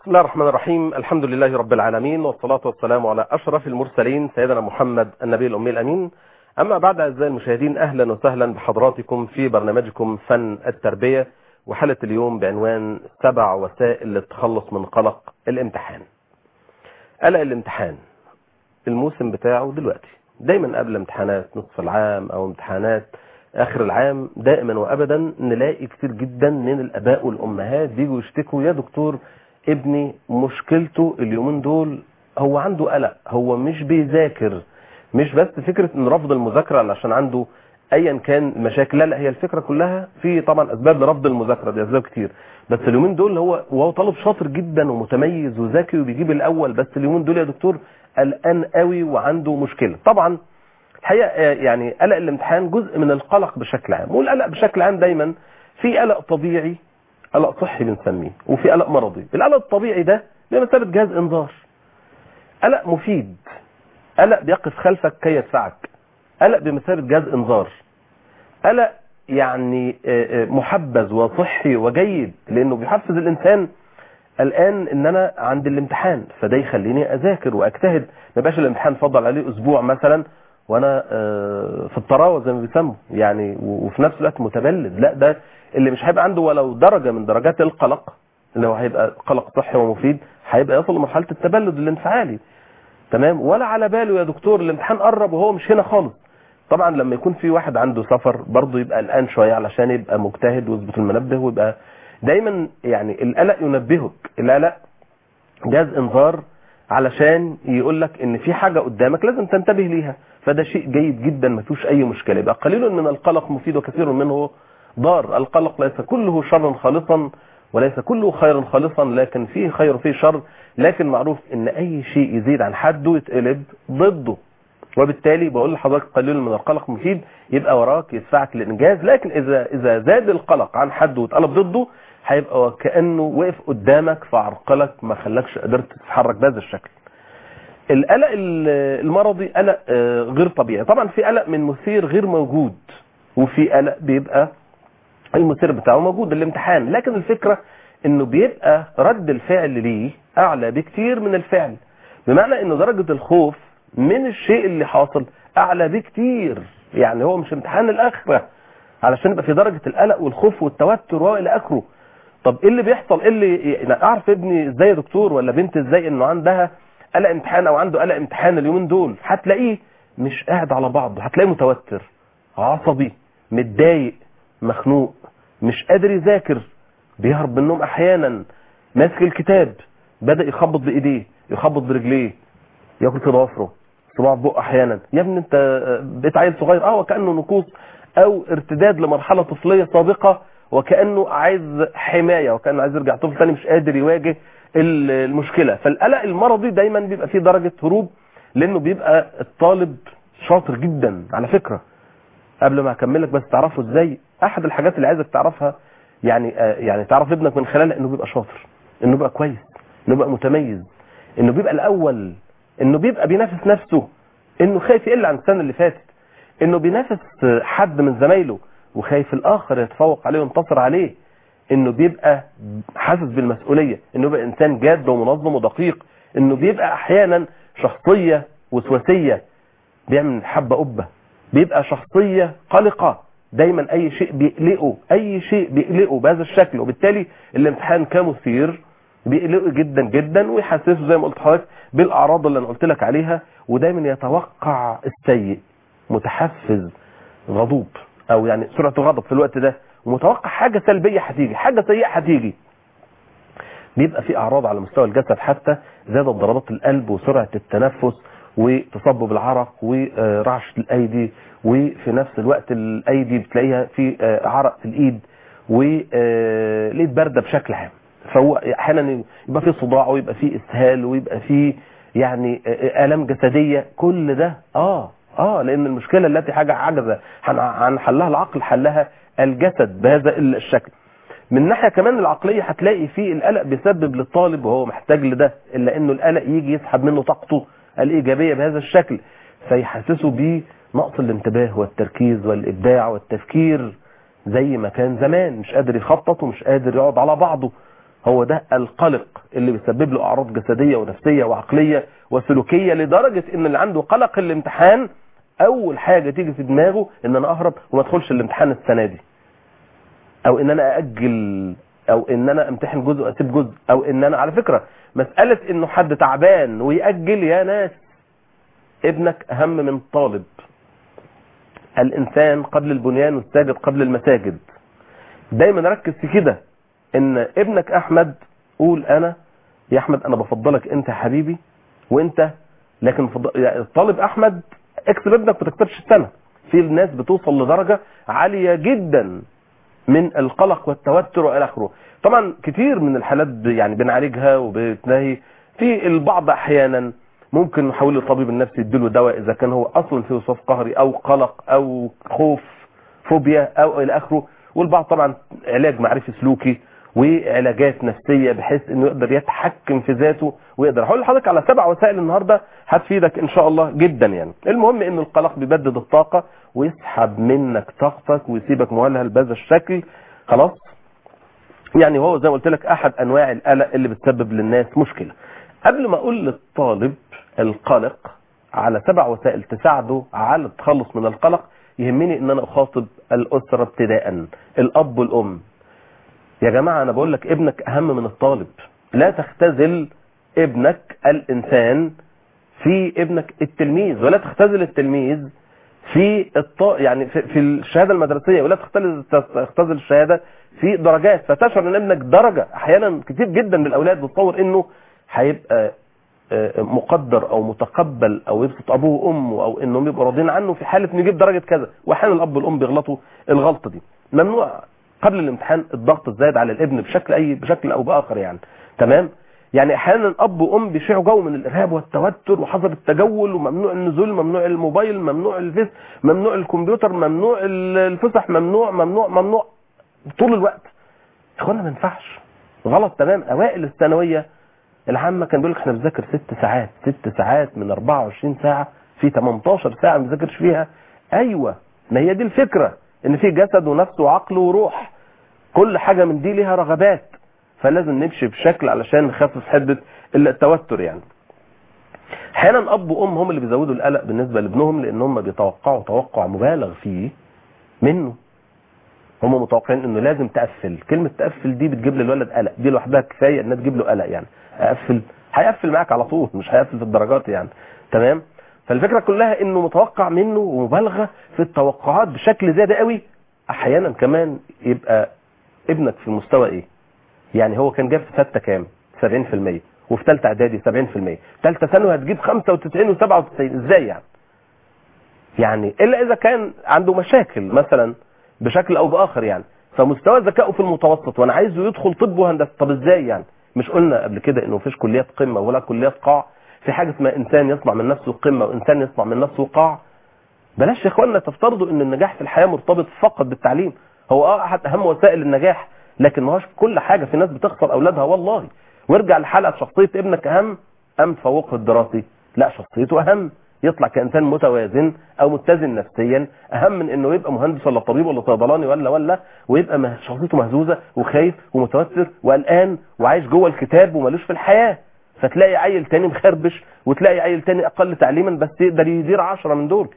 الله الرحمن الرحيم الحمد لله رب العالمين والصلاة والسلام على أشرف المرسلين سيدنا محمد النبي الأمي الأمين أما بعد أعزائي المشاهدين أهلا وسهلا بحضراتكم في برنامجكم فن التربية وحلقة اليوم بعنوان سبع وسائل للتخلص من قلق الامتحان قلق الامتحان الموسم بتاعه دلوقتي دايما قبل امتحانات نصف العام أو امتحانات اخر العام دائما وابدا نلاقي كتير جدا من الاباء والامهات بيجوا يشتكوا يا دكتور ابني مشكلته اليومين دول هو عنده قلق هو مش بيذاكر مش بس فكرة ان رفض المذاكرة عشان عنده ايا كان المشاكل لا لا هي الفكرة كلها في طبعا اسباب لرفض المذاكرة دي اسباب كتير بس اليومين دول هو وهو طالب شاطر جدا ومتميز وذكي وبيجيب الاول بس اليومين دول يا دكتور قلقان قوي وعنده مشكلة طبعا الحقيقه يعني قلق الامتحان جزء من القلق بشكل عام والقلق بشكل عام دايما في قلق طبيعي قلق صحي بنسميه وفي قلق مرضي القلق الطبيعي ده بمثابه جهاز انذار قلق مفيد قلق بيقف خلفك كي يدفعك قلق بمثابه جهاز انذار قلق يعني محبذ وصحي وجيد لانه بيحفز الانسان الان ان انا عند الامتحان فده يخليني اذاكر واجتهد ما يبقاش الامتحان فضل عليه اسبوع مثلا وانا في الطراوه زي ما بيسموا يعني وفي نفس الوقت متبلد لا ده اللي مش هيبقى عنده ولو درجه من درجات القلق اللي هو هيبقى قلق صحي ومفيد هيبقى يصل لمرحله التبلد الانفعالي تمام ولا على باله يا دكتور الامتحان قرب وهو مش هنا خالص طبعا لما يكون في واحد عنده سفر برضه يبقى قلقان شويه علشان يبقى مجتهد ويظبط المنبه ويبقى دايما يعني القلق ينبهك القلق جهاز انذار علشان يقول لك ان في حاجه قدامك لازم تنتبه ليها فده شيء جيد جدا ما فيهوش اي مشكله يبقى قليل من القلق مفيد وكثير منه ضار القلق ليس كله شرا خالصا وليس كله خيرا خالصا لكن فيه خير وفيه شر لكن معروف ان اي شيء يزيد عن حده يتقلب ضده وبالتالي بقول لحضرتك قليل من القلق مفيد يبقى وراك يدفعك للانجاز لكن اذا اذا زاد القلق عن حده واتقلب ضده هيبقى وكانه وقف قدامك فعرقلك ما خلاكش قدرت تتحرك بهذا الشكل القلق المرضي قلق غير طبيعي طبعا في قلق من مثير غير موجود وفي قلق بيبقى المثير بتاعه موجود الامتحان لكن الفكرة انه بيبقى رد الفعل ليه اعلى بكتير من الفعل بمعنى انه درجة الخوف من الشيء اللي حاصل اعلى بكتير يعني هو مش امتحان الاخرة علشان يبقى في درجة القلق والخوف والتوتر والى اخره طب ايه اللي بيحصل ايه اللي يعني اعرف ابني ازاي يا دكتور ولا بنت ازاي انه عندها قلق امتحان او عنده قلق امتحان اليومين دول هتلاقيه مش قاعد على بعضه هتلاقيه متوتر عصبي متضايق مخنوق مش قادر يذاكر بيهرب من النوم احيانا ماسك الكتاب بدا يخبط بايديه يخبط برجليه ياكل في ضوافره صباع في بقه احيانا يا ابني انت بقيت عيل صغير اه وكانه نقوص او ارتداد لمرحله طفليه سابقه وكانه عايز حمايه وكانه عايز يرجع طفل ثاني مش قادر يواجه المشكلة فالقلق المرضي دايما بيبقى فيه درجة هروب لانه بيبقى الطالب شاطر جدا على فكرة قبل ما اكملك بس تعرفه ازاي احد الحاجات اللي عايزك تعرفها يعني آه يعني تعرف ابنك من خلالها انه بيبقى شاطر انه بيبقى كويس انه بيبقى متميز انه بيبقى الاول انه بيبقى بينافس نفسه انه خايف يقل عن السنة اللي فاتت انه بينافس حد من زمايله وخايف الاخر يتفوق عليه وينتصر عليه انه بيبقى حاسس بالمسؤولية انه بيبقى انسان جاد ومنظم ودقيق انه بيبقى احيانا شخصية وسواسية بيعمل حبة قبة بيبقى شخصية قلقة دايما اي شيء بيقلقه اي شيء بيقلقه بهذا الشكل وبالتالي الامتحان كمثير بيقلقه جدا جدا ويحسسه زي ما قلت لحضرتك بالاعراض اللي انا قلت لك عليها ودايما يتوقع السيء متحفز غضوب او يعني سرعه غضب في الوقت ده ومتوقع حاجة سلبية هتيجي حاجة سيئة هتيجي بيبقى في اعراض على مستوى الجسد حتى زادت ضربات القلب وسرعة التنفس وتصبب العرق ورعشة الايدي وفي نفس الوقت الايدي بتلاقيها في عرق في الايد والايد باردة بشكل عام فهو احيانا يبقى في صداع ويبقى في اسهال ويبقى في يعني الام جسدية كل ده اه اه لان المشكلة التي حاجة عجزة عن حلها العقل حلها الجسد بهذا الشكل من ناحية كمان العقلية هتلاقي فيه القلق بيسبب للطالب وهو محتاج لده إلا أنه القلق يجي يسحب منه طاقته الإيجابية بهذا الشكل فيحسسه بنقص الانتباه والتركيز والإبداع والتفكير زي ما كان زمان مش قادر يخطط ومش قادر يقعد على بعضه هو ده القلق اللي بيسبب له اعراض جسديه ونفسيه وعقليه وسلوكيه لدرجه ان اللي عنده قلق الامتحان اول حاجه تيجي في دماغه ان انا اهرب وما ادخلش الامتحان السنه دي او ان انا ااجل او ان انا امتحن جزء واسيب جزء او ان انا على فكره مساله انه حد تعبان وياجل يا ناس ابنك اهم من طالب الانسان قبل البنيان والساجد قبل المساجد دايما ركز في كده ان ابنك احمد قول انا يا احمد انا بفضلك انت يا حبيبي وانت لكن بفضل... يعني الطالب احمد اكتب ابنك ما تكتبش السنه في ناس بتوصل لدرجه عاليه جدا من القلق والتوتر والى اخره طبعا كتير من الحالات ب- يعني بنعالجها وبتنهي في البعض احيانا ممكن نحول الطبيب النفسي يديله دواء اذا كان هو اصلا فيه وصف قهري او قلق او خوف فوبيا او الى اخره والبعض طبعا علاج معرفي سلوكي وعلاجات نفسيه بحيث انه يقدر يتحكم في ذاته ويقدر هقول لحضرتك على سبع وسائل النهارده هتفيدك ان شاء الله جدا يعني المهم ان القلق بيبدد الطاقه ويسحب منك طاقتك ويسيبك مهلهل بهذا الشكل خلاص يعني هو زي ما قلت لك احد انواع القلق اللي بتسبب للناس مشكله قبل ما اقول للطالب القلق على سبع وسائل تساعده على التخلص من القلق يهمني ان انا اخاطب الاسره ابتداء الاب والام يا جماعه انا بقول لك ابنك اهم من الطالب لا تختزل ابنك الانسان في ابنك التلميذ ولا تختزل التلميذ في الط... يعني في, في الشهاده المدرسيه ولا تختزل تختزل الشهاده في درجات فتشعر ان ابنك درجه احيانا كتير جدا من الاولاد بتصور انه هيبقى آه، مقدر او متقبل او يبسط ابوه وامه او انهم يبقوا راضيين عنه في حاله انه يجيب درجه كذا واحيانا الاب والام بيغلطوا الغلطه دي ممنوع قبل الامتحان الضغط الزايد على الابن بشكل اي بشكل او باخر يعني تمام يعني احيانا اب وام بيشيعوا جو من الارهاب والتوتر وحظر التجول وممنوع النزول ممنوع الموبايل ممنوع الفيس ممنوع الكمبيوتر ممنوع الفسح ممنوع ممنوع ممنوع طول الوقت يا اخوانا ما ينفعش غلط تمام اوائل الثانويه العامه كان بيقول لك احنا بنذاكر ست ساعات ست ساعات من 24 ساعه في 18 ساعه ما بنذاكرش فيها ايوه ما هي دي الفكره ان في جسد ونفس وعقل وروح كل حاجه من دي ليها رغبات فلازم نمشي بشكل علشان نخفف حده التوتر يعني احيانا اب وام هم اللي بيزودوا القلق بالنسبه لابنهم لان هم بيتوقعوا توقع مبالغ فيه منه هم متوقعين انه لازم تقفل كلمه تقفل دي بتجيب للولد قلق دي لوحدها كفايه انها تجيب له قلق يعني اقفل هيقفل معاك على طول مش هيقفل في الدرجات يعني تمام فالفكره كلها انه متوقع منه ومبالغه في التوقعات بشكل زياده قوي احيانا كمان يبقى ابنك في مستوى ايه يعني هو كان جاب في سته كام 70% وفي ثالثه اعدادي 70% ثالثه ثانوي هتجيب 95 و97 ازاي يعني يعني الا اذا كان عنده مشاكل مثلا بشكل او باخر يعني فمستوى ذكائه في المتوسط وانا عايزه يدخل طب وهندسه طب ازاي يعني مش قلنا قبل كده انه مفيش كليات قمه ولا كليات قاع في حاجه اسمها انسان يصنع من نفسه قمه وانسان يصنع من نفسه قاع بلاش يا اخوانا تفترضوا ان النجاح في الحياه مرتبط فقط بالتعليم هو اه احد اهم وسائل النجاح لكن ما هوش كل حاجه في ناس بتخسر اولادها والله وارجع لحلقه شخصيه ابنك اهم ام تفوقه الدراسي لا شخصيته اهم يطلع كانسان متوازن او متزن نفسيا اهم من انه يبقى مهندس ولا طبيب ولا صيدلاني ولا ولا ويبقى مه- شخصيته مهزوزه وخايف ومتوتر وقلقان وعايش جوه الكتاب ومالوش في الحياه فتلاقي عيل تاني مخربش وتلاقي عيل تاني اقل تعليما بس يقدر يدير عشرة من دول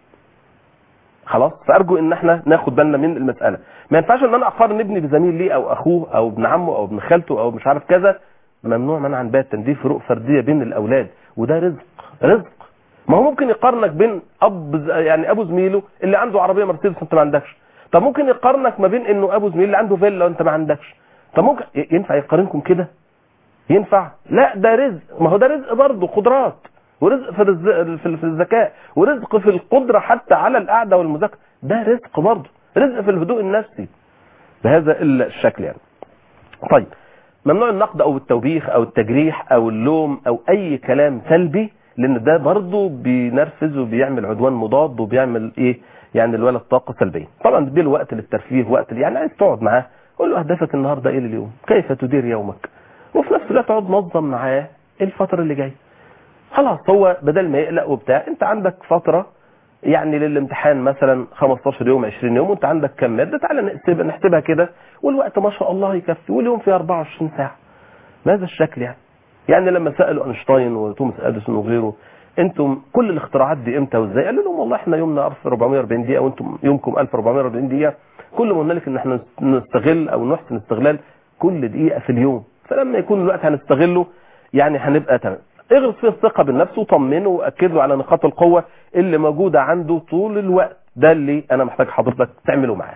خلاص فارجو ان احنا ناخد بالنا من المساله ما ينفعش ان انا اقارن ابني بزميل ليه او اخوه او ابن عمه او ابن خالته او مش عارف كذا ممنوع منعا باتا دي فروق فرديه بين الاولاد وده رزق رزق ما هو ممكن يقارنك بين اب ز- يعني ابو زميله اللي عنده عربيه مرسيدس وانت ما عندكش طب ممكن يقارنك ما بين انه ابو زميل اللي عنده فيلا وانت ما عندكش طب ممكن ي- ينفع يقارنكم كده ينفع لا ده رزق ما هو ده رزق برضه قدرات ورزق في الز- في في الذكاء ورزق في القدره حتى على القعده والمذاكره ده رزق برضه رزق في الهدوء النفسي بهذا الشكل يعني طيب ممنوع النقد او التوبيخ او التجريح او اللوم او اي كلام سلبي لان ده برضه بينرفز وبيعمل عدوان مضاد وبيعمل ايه يعني الولد طاقه سلبيه طبعا تدي له وقت للترفيه وقت يعني عايز تقعد معاه قول له اهدافك النهارده ايه لليوم كيف تدير يومك وفي نفس الوقت اقعد نظم معاه الفتره اللي جايه خلاص هو بدل ما يقلق وبتاع انت عندك فتره يعني للامتحان مثلا 15 يوم 20 يوم وانت عندك كم ماده تعالى نحسبها نحسبها كده والوقت ما شاء الله يكفي واليوم فيه 24 ساعه بهذا الشكل يعني يعني لما سالوا اينشتاين وتوماس اديسون وغيره انتم كل الاختراعات دي امتى وازاي قالوا لهم والله احنا يومنا 1440 دقيقه وانتم يومكم 1440 دقيقه كل ما قلنا لك ان احنا نستغل او نحسن استغلال كل دقيقه في اليوم فلما يكون الوقت هنستغله يعني هنبقى تمام اغرس فيه الثقه بالنفس وطمنه واكد له على نقاط القوه اللي موجوده عنده طول الوقت ده اللي انا محتاج حضرتك تعمله معاه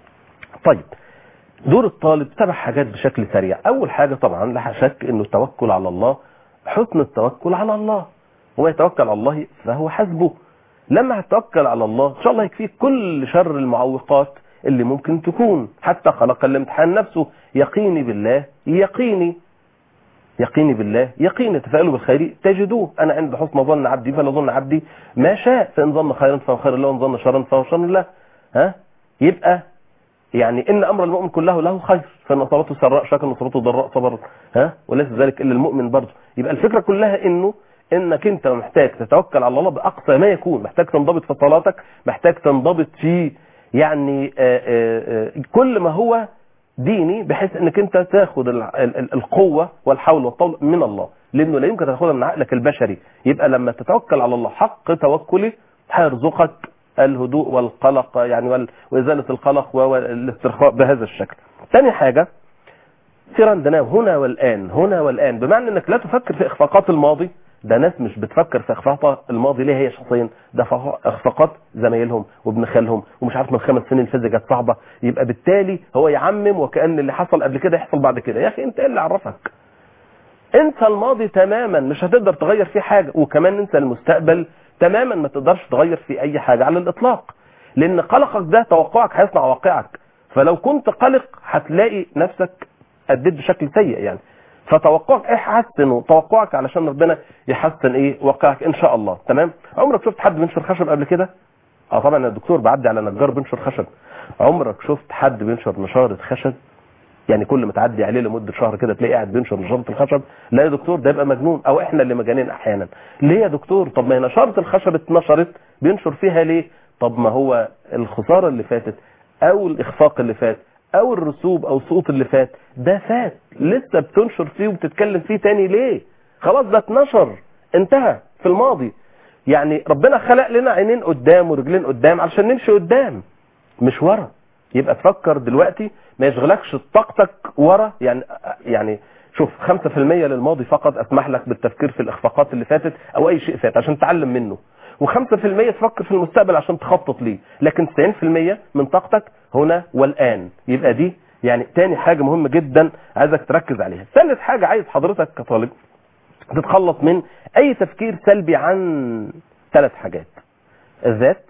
طيب دور الطالب سبع حاجات بشكل سريع اول حاجه طبعا لا شك انه التوكل على الله حسن التوكل على الله هو يتوكل على الله فهو حسبه لما هتتوكل على الله ان شاء الله يكفيك كل شر المعوقات اللي ممكن تكون حتى خلق الامتحان نفسه يقيني بالله يقيني يقيني بالله يقين تفاءلوا بالخير تجدوه انا عند حسن ظن عبدي فلا ظن عبدي ما شاء فان ظن خيرا فهو خير له وان ظن شرا فهو شر له ها يبقى يعني ان امر المؤمن كله له خير فان اصابته سراء شكر وان اصابته ضراء صبر ها وليس ذلك الا المؤمن برضه يبقى الفكره كلها انه انك انت محتاج تتوكل على الله باقصى ما يكون محتاج تنضبط في صلاتك محتاج تنضبط في يعني آآ آآ كل ما هو ديني بحيث انك انت تاخد القوة والحول والطول من الله لانه لا يمكن تاخدها من عقلك البشري يبقى لما تتوكل على الله حق توكله هيرزقك الهدوء والقلق يعني وازالة القلق والاسترخاء بهذا الشكل ثاني حاجة سير تنام هنا والآن هنا والآن بمعنى انك لا تفكر في اخفاقات الماضي ده ناس مش بتفكر في اخفاقات الماضي ليه هي شخصيا ده اخفاقات زمايلهم وابن خالهم ومش عارف من خمس سنين الفيزياء كانت صعبه يبقى بالتالي هو يعمم وكان اللي حصل قبل كده يحصل بعد كده يا اخي انت ايه اللي عرفك انسى الماضي تماما مش هتقدر تغير فيه حاجه وكمان انسى المستقبل تماما ما تقدرش تغير فيه اي حاجه على الاطلاق لان قلقك ده توقعك هيصنع واقعك فلو كنت قلق هتلاقي نفسك اديت بشكل سيء يعني فتوقعك ايه حسن توقعك علشان ربنا يحسن ايه واقعك ان شاء الله تمام عمرك شفت حد بينشر خشب قبل كده اه طبعا الدكتور بعدي على نجار بينشر خشب عمرك شفت حد بينشر نشارة خشب يعني كل ما تعدي عليه لمده شهر كده تلاقيه قاعد بينشر نشاره الخشب لا يا دكتور ده يبقى مجنون او احنا اللي مجانين احيانا ليه يا دكتور طب ما هي نشاره الخشب اتنشرت بينشر فيها ليه طب ما هو الخساره اللي فاتت او الاخفاق اللي فات او الرسوب او السقوط اللي فات ده فات لسه بتنشر فيه وبتتكلم فيه تاني ليه خلاص ده اتنشر انتهى في الماضي يعني ربنا خلق لنا عينين قدام ورجلين قدام علشان نمشي قدام مش ورا يبقى تفكر دلوقتي ما يشغلكش طاقتك ورا يعني يعني شوف 5% للماضي فقط اسمح لك بالتفكير في الاخفاقات اللي فاتت او اي شيء فات عشان تتعلم منه و5% تفكر في المستقبل عشان تخطط ليه لكن 90% من طاقتك هنا والآن يبقى دي يعني تاني حاجة مهمة جدا عايزك تركز عليها ثالث حاجة عايز حضرتك كطالب تتخلص من اي تفكير سلبي عن ثلاث حاجات الذات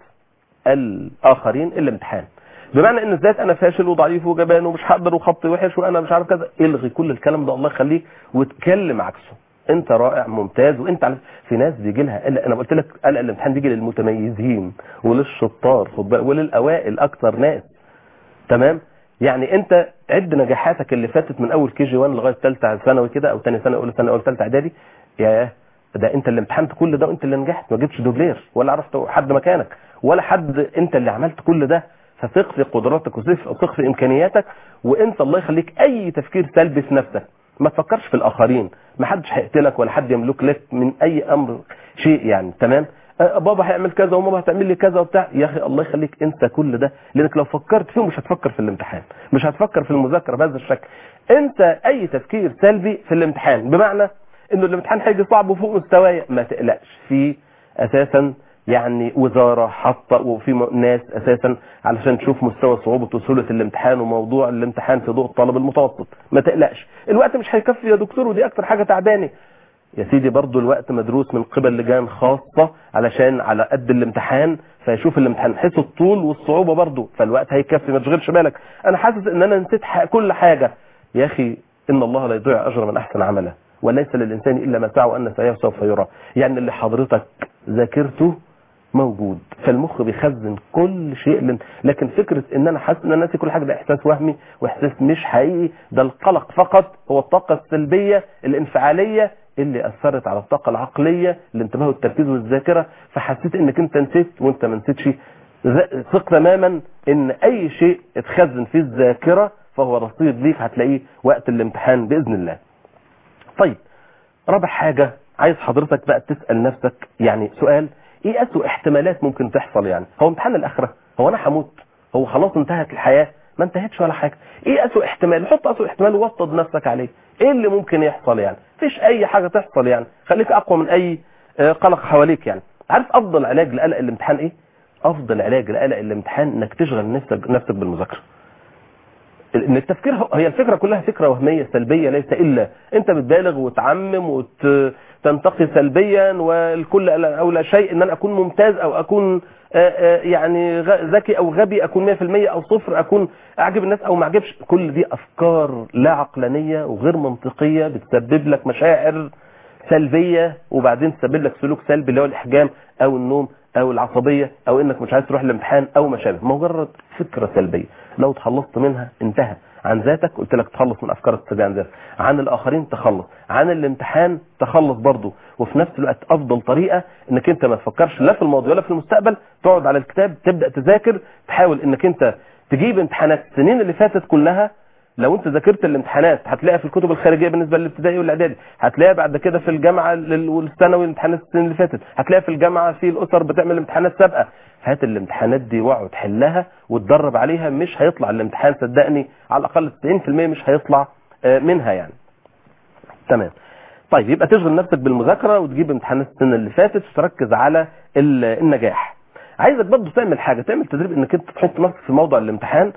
الاخرين الامتحان بمعنى ان الذات انا فاشل وضعيف وجبان ومش هقدر وخطي وحش وانا مش عارف كذا الغي كل الكلام ده الله يخليك واتكلم عكسه انت رائع ممتاز وانت على في ناس بيجي لها قلق انا قلت لك قلق الامتحان بيجي للمتميزين وللشطار خد بالك وللاوائل اكتر ناس تمام يعني انت عد نجاحاتك اللي فاتت من اول كي جي 1 لغايه ثالثه ثانوي كده او ثاني سنه اولى ثانوي او ثالثه اعدادي يا ده انت اللي امتحنت كل ده وانت اللي نجحت ما جبتش دوبلير ولا عرفت حد مكانك ولا حد انت اللي عملت كل ده فثق في قدراتك وثق في امكانياتك وانت الله يخليك اي تفكير سلبي في نفسك ما تفكرش في الاخرين ما حدش هيقتلك ولا حد يملك لك من اي امر شيء يعني تمام أه بابا هيعمل كذا وماما هتعمل لي كذا وبتاع يا اخي الله يخليك انسى كل ده لانك لو فكرت فيه مش هتفكر في الامتحان مش هتفكر في المذاكره بهذا الشكل انسى اي تفكير سلبي في الامتحان بمعنى انه الامتحان هيجي صعب وفوق مستوايا ما تقلقش في اساسا يعني وزارة حاطة وفي ناس اساسا علشان تشوف مستوى صعوبة وسهولة الامتحان وموضوع الامتحان في ضوء الطالب المتوسط ما تقلقش الوقت مش هيكفي يا دكتور ودي اكتر حاجة تعباني يا سيدي برضو الوقت مدروس من قبل لجان خاصة علشان على قد الامتحان فيشوف الامتحان حيث الطول والصعوبة برضو فالوقت هيكفي ما تشغلش بالك انا حاسس ان انا نسيت كل حاجة يا اخي ان الله لا يضيع اجر من احسن عمله وليس للانسان الا ما سعى وان سعيه سوف يرى يعني اللي حضرتك ذاكرته موجود فالمخ بيخزن كل شيء لكن فكرة ان انا حاسس ان انا ناسي كل حاجة ده احساس وهمي واحساس مش حقيقي ده القلق فقط هو الطاقة السلبية الانفعالية اللي اثرت على الطاقه العقليه الانتباه والتركيز والذاكره فحسيت انك انت نسيت وانت ما نسيتش ز- ثق تماما ان اي شيء اتخزن في الذاكره فهو رصيد ليك هتلاقيه وقت الامتحان باذن الله طيب رابع حاجة عايز حضرتك بقى تسأل نفسك يعني سؤال ايه اسوء احتمالات ممكن تحصل يعني هو امتحان الاخرة هو انا هموت هو خلاص انتهت الحياة ما انتهتش ولا حاجة ايه اسوء احتمال حط اسوء احتمال ووطد نفسك عليه ايه اللي ممكن يحصل يعني مفيش اي حاجة تحصل يعني خليك اقوى من اي آه، قلق حواليك يعني عارف افضل علاج لقلق الامتحان ايه افضل علاج لقلق الامتحان انك تشغل نفسك نفسك بالمذاكره ان التفكير هو- هي الفكره كلها فكره وهميه سلبيه ليس الا انت بتبالغ وتعمم وتنتقي سلبيا والكل او لا شيء ان انا اكون ممتاز او اكون آه، آه، يعني غ- ذكي او غبي اكون 100% او صفر اكون اعجب الناس او ما اعجبش كل دي افكار لا عقلانيه وغير منطقيه بتسبب لك مشاعر سلبيه وبعدين تسبب لك سلوك سلبي اللي هو الاحجام او النوم او العصبيه او انك مش عايز تروح الامتحان او ما شابه مجرد فكره سلبيه لو تخلصت منها انتهى عن ذاتك قلت لك تخلص من افكار السلبيه عن ذاتك عن الاخرين تخلص عن الامتحان تخلص برضه وفي نفس الوقت افضل طريقه انك انت ما تفكرش لا في الماضي ولا في المستقبل تقعد على الكتاب تبدا تذاكر تحاول انك انت تجيب امتحانات السنين اللي فاتت كلها لو انت ذاكرت الامتحانات هتلاقيها في الكتب الخارجيه بالنسبه للابتدائي والاعدادي هتلاقيها بعد كده في الجامعه لل- والثانوي الامتحانات السنين اللي فاتت هتلاقيها في الجامعه في الاسر بتعمل امتحانات سابقه هات الامتحانات دي واقعد حلها وتدرب عليها مش هيطلع الامتحان صدقني على الاقل 90% مش هيطلع آه، منها يعني تمام طيب يبقى تشغل نفسك بالمذاكره وتجيب امتحانات السنه اللي فاتت وتركز على ال- النجاح عايزك برضه تعمل حاجه تعمل تدريب انك انت تحط نفسك في موضع الامتحان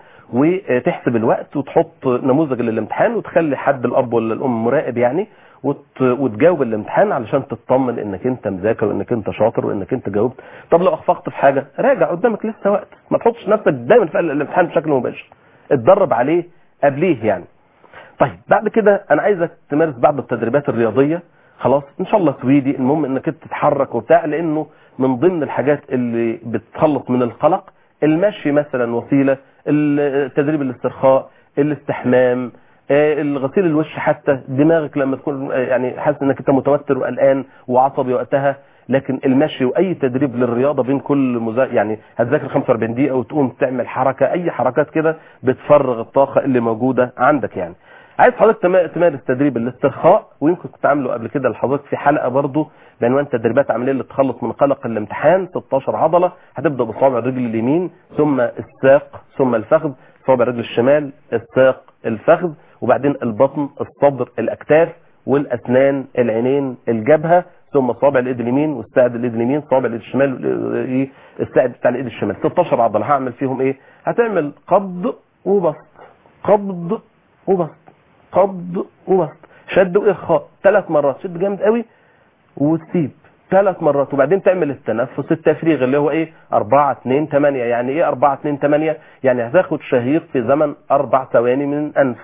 وتحسب الوقت وتحط نموذج للامتحان وتخلي حد الاب ولا الام مراقب يعني وت... وتجاوب الامتحان علشان تطمن انك انت مذاكر وانك انت شاطر وانك انت جاوبت طب لو اخفقت في حاجه راجع قدامك لسه وقت ما تحطش نفسك دايما في الامتحان بشكل مباشر اتدرب عليه قبليه يعني طيب بعد كده انا عايزك تمارس بعض التدريبات الرياضيه خلاص ان شاء الله سويدي المهم انك انت تتحرك وبتاع لانه من ضمن الحاجات اللي بتخلص من القلق المشي مثلا وسيله ال- تدريب الاسترخاء الاستحمام آه، الغسيل الوش حتى دماغك لما تكون آه، يعني حاسس انك انت متوتر وقلقان وعصبي وقتها لكن المشي واي تدريب للرياضه بين كل مزا... يعني هتذاكر 45 دقيقه وتقوم تعمل حركه اي حركات كده بتفرغ الطاقه اللي موجوده عندك يعني عايز حضرتك تما- تمارس تدريب الاسترخاء ويمكن كنت عامله قبل كده لحضرتك في حلقه برضو بعنوان تدريبات عمليه للتخلص من قلق الامتحان 16 عضله هتبدا بصابع الرجل اليمين ثم الساق ثم الفخذ صابع الرجل الشمال الساق الفخذ وبعدين البطن الصدر الاكتاف والاسنان العينين الجبهه ثم صابع الايد اليمين والساعد الايد اليمين صابع الايد الشمال ايه الساعد بتاع الايد الشمال 16 عضله هعمل فيهم ايه هتعمل قبض وبسط قبض وبسط قبض وبسط شد وارخاء ثلاث مرات شد جامد قوي وتسيب ثلاث مرات وبعدين تعمل التنفس التفريغ اللي هو ايه 4 2 8 يعني ايه 4 2 8 يعني هتاخد شهيق في زمن اربع ثواني من الانف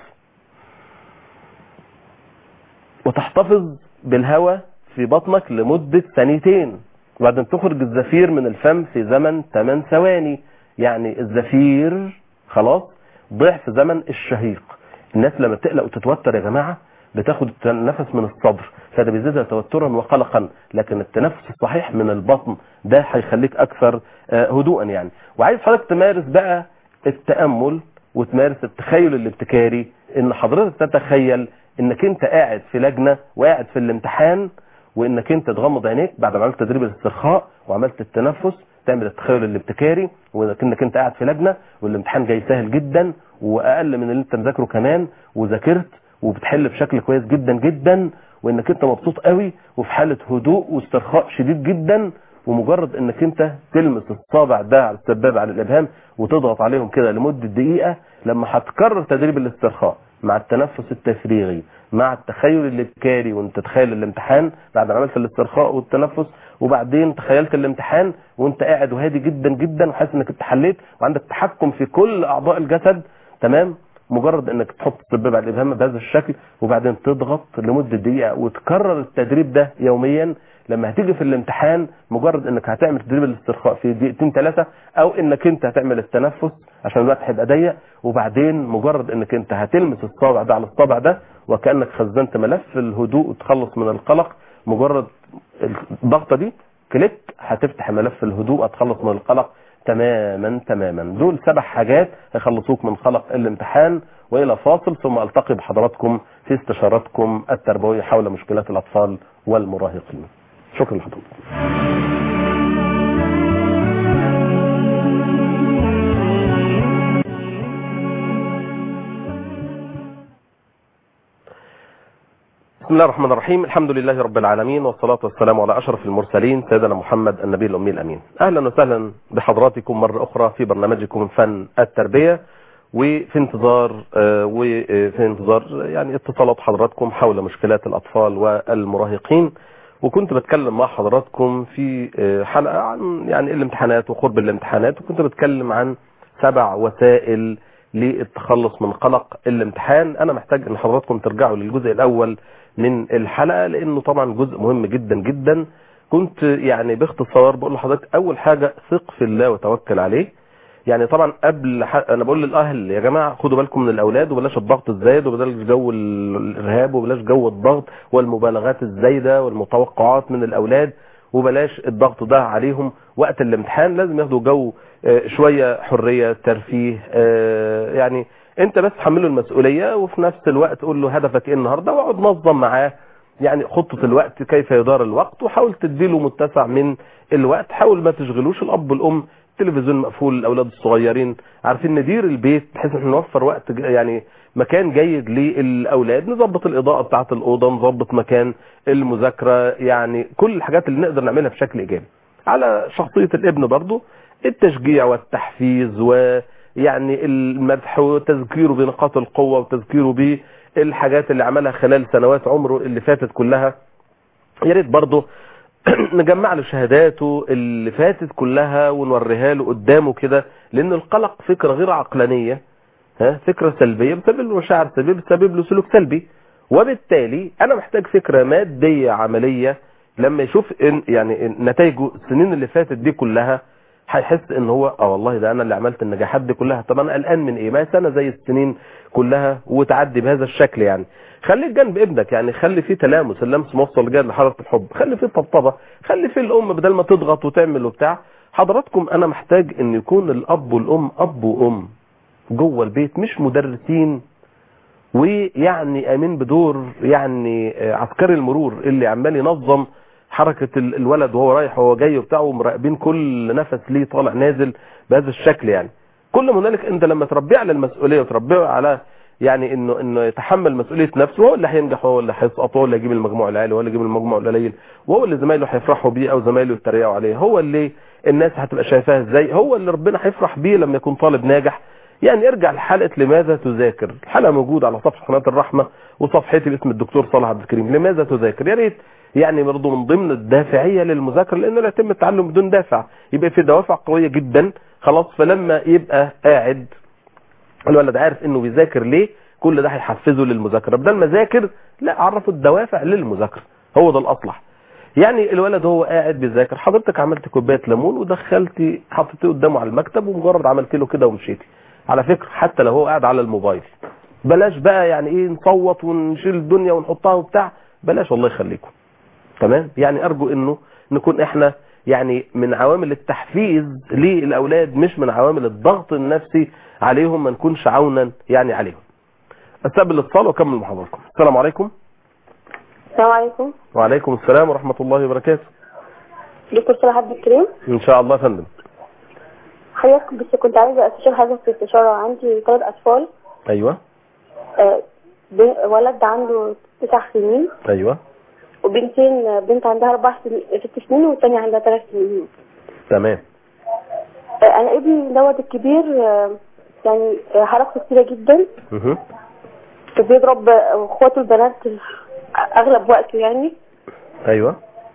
وتحتفظ بالهواء في بطنك لمدة ثانيتين وبعدين تخرج الزفير من الفم في زمن 8 ثواني يعني الزفير خلاص ضعف زمن الشهيق الناس لما بتقلق وتتوتر يا جماعة بتاخد النفس من الصدر فده بيزيدها توترا وقلقا لكن التنفس الصحيح من البطن ده هيخليك اكثر آه، هدوءا يعني وعايز حضرتك تمارس بقى التأمل وتمارس التخيل الابتكاري ان حضرتك تتخيل انك انت قاعد في لجنة وقاعد في الامتحان وانك انت تغمض عينيك بعد ما عملت تدريب الاسترخاء وعملت التنفس تعمل التخيل الابتكاري وانك انت قاعد في لجنة والامتحان جاي سهل جدا واقل من اللي انت مذاكره كمان وذاكرت وبتحل بشكل كويس جدا جدا وانك انت مبسوط قوي وفي حالة هدوء واسترخاء شديد جدا ومجرد انك انت تلمس الصابع ده على السبابة على الابهام وتضغط عليهم كده لمدة دقيقة لما هتكرر تدريب الاسترخاء مع التنفس التفريغي مع التخيل الابكاري وانت تتخيل الامتحان بعد ما عملت الاسترخاء والتنفس وبعدين تخيلت الامتحان وانت قاعد وهادي جدا جدا وحاسس انك انت حليت وعندك تحكم في كل اعضاء الجسد تمام مجرد انك تحط السبابة على الابهام بهذا الشكل وبعدين تضغط لمدة دقيقة وتكرر التدريب ده يوميا لما هتيجي في الامتحان مجرد انك هتعمل تدريب الاسترخاء في دقيقتين ثلاثه او انك انت هتعمل التنفس عشان الوقت هيبقى ضيق وبعدين مجرد انك انت هتلمس الصابع ده على الصابع ده وكانك خزنت ملف الهدوء وتخلص من القلق مجرد الضغطه دي كليك هتفتح ملف الهدوء هتخلص من القلق تماما تماما دول سبع حاجات هيخلصوك من قلق الامتحان والى فاصل ثم التقي بحضراتكم في استشاراتكم التربويه حول مشكلات الاطفال والمراهقين شكرا لحضرتك بسم الله الرحمن الرحيم الحمد لله رب العالمين والصلاة والسلام على أشرف المرسلين سيدنا محمد النبي الأمي الأمين أهلا وسهلا بحضراتكم مرة أخرى في برنامجكم فن التربية وفي انتظار آه، وفي انتظار يعني اتصالات حضراتكم حول مشكلات الأطفال والمراهقين وكنت بتكلم مع حضراتكم في آه، حلقة عن يعني الامتحانات وقرب الامتحانات وكنت بتكلم عن سبع وسائل للتخلص من قلق الامتحان انا محتاج ان حضراتكم ترجعوا للجزء الاول من الحلقة لانه طبعا جزء مهم جدا جدا كنت يعني باختصار بقول لحضرتك اول حاجة ثق في الله وتوكل عليه يعني طبعا قبل ح... انا بقول للاهل يا جماعه خدوا بالكم من الاولاد وبلاش الضغط الزايد وبلاش جو ال- الارهاب وبلاش جو الضغط والمبالغات الزايده والمتوقعات من الاولاد وبلاش الضغط ده عليهم وقت الامتحان لازم ياخدوا جو آه، شويه حريه ترفيه آه، يعني انت بس حمله المسؤوليه وفي نفس الوقت قول له هدفك ايه النهارده واقعد نظم معاه يعني خطة الوقت كيف يدار الوقت وحاول تديله متسع من الوقت حاول ما تشغلوش الاب والام التلفزيون مقفول الاولاد الصغيرين عارفين ندير البيت بحيث ان نوفر وقت ج- يعني مكان جيد للاولاد نظبط الاضاءه بتاعه الاوضه نظبط مكان المذاكره يعني كل الحاجات اللي نقدر نعملها بشكل ايجابي على شخصيه الابن برضه التشجيع والتحفيز ويعني المدح وتذكيره بنقاط القوه وتذكيره بالحاجات اللي عملها خلال سنوات عمره اللي فاتت كلها يا ريت برضه نجمع له شهاداته اللي فاتت كلها ونوريها له قدامه كده لان القلق فكره غير عقلانيه ها فكره سلبيه بتسبب له مشاعر سلبيه بتسبب له سلوك سلبي وبالتالي انا محتاج فكره ماديه عمليه لما يشوف إن يعني إن نتائجه السنين اللي فاتت دي كلها هيحس ان هو اه والله ده انا اللي عملت النجاحات دي كلها طب انا قلقان من ايه ما هي سنه زي السنين كلها وتعدي بهذا الشكل يعني خليك جنب ابنك يعني خلي فيه تلامس اللمس موصل لجد لحراره الحب خلي فيه طبطبه خلي فيه الام بدل ما تضغط وتعمل وبتاع حضراتكم انا محتاج ان يكون الاب والام اب وام جوه البيت مش مدرسين ويعني امين بدور يعني آه، عسكري المرور اللي عمال ينظم حركة ال- الولد وهو رايح وهو جاي وبتاع ومراقبين كل نفس ليه طالع نازل بهذا الشكل يعني كل ما هنالك انت لما تربيه على المسؤولية وتربيه على يعني انه انه يتحمل مسؤولية نفسه هو اللي هينجح وهو اللي هيسقط هو اللي هيجيب المجموع العالي وهو اللي يجيب المجموع القليل وهو اللي زمايله هيفرحوا بيه او زمايله يتريقوا عليه هو اللي الناس هتبقى شايفاها ازاي هو اللي ربنا هيفرح بيه لما يكون طالب ناجح يعني ارجع لحلقة لماذا تذاكر الحلقة موجودة على صفحة قناة الرحمة وصفحتي باسم الدكتور صالح عبد الكريم لماذا تذاكر يا ريت يعني برضه من ضمن الدافعية للمذاكرة لأنه لا يتم التعلم بدون دافع يبقى في دوافع قوية جدا خلاص فلما يبقى قاعد الولد عارف انه بيذاكر ليه كل ده هيحفزه للمذاكرة بدل ما ذاكر لا عرفه الدوافع للمذاكرة هو ده الأصلح يعني الولد هو قاعد بيذاكر حضرتك عملت كوبايه ليمون ودخلتي حطيتيه قدامه على المكتب ومجرد عملت له كده ومشيتي على فكره حتى لو هو قاعد على الموبايل بلاش بقى يعني ايه نصوت ونشيل الدنيا ونحطها وبتاع بلاش والله يخليكم تمام يعني ارجو انه نكون احنا يعني من عوامل التحفيز للاولاد مش من عوامل الضغط النفسي عليهم ما نكونش عونا يعني عليهم استقبل الاتصال واكمل محاضرتكم السلام عليكم السلام عليكم وعليكم السلام ورحمه الله وبركاته دكتور صلاح عبد الكريم ان شاء الله يا فندم حضرتك بس كنت عايزة استشير حضرتك في استشارة عندي ثلاث أطفال ايوه آه، ب- ولد عنده تسع سنين ايوه وبنتين آه، بنت عندها أربع سنين ست سنين والتانية عندها ثلاث سنين تمام آه، أنا ابني دوت الكبير آه، يعني آه، حركته كتيرة جدا مه. بيضرب آه، اخواته البنات أغلب وقته يعني ايوه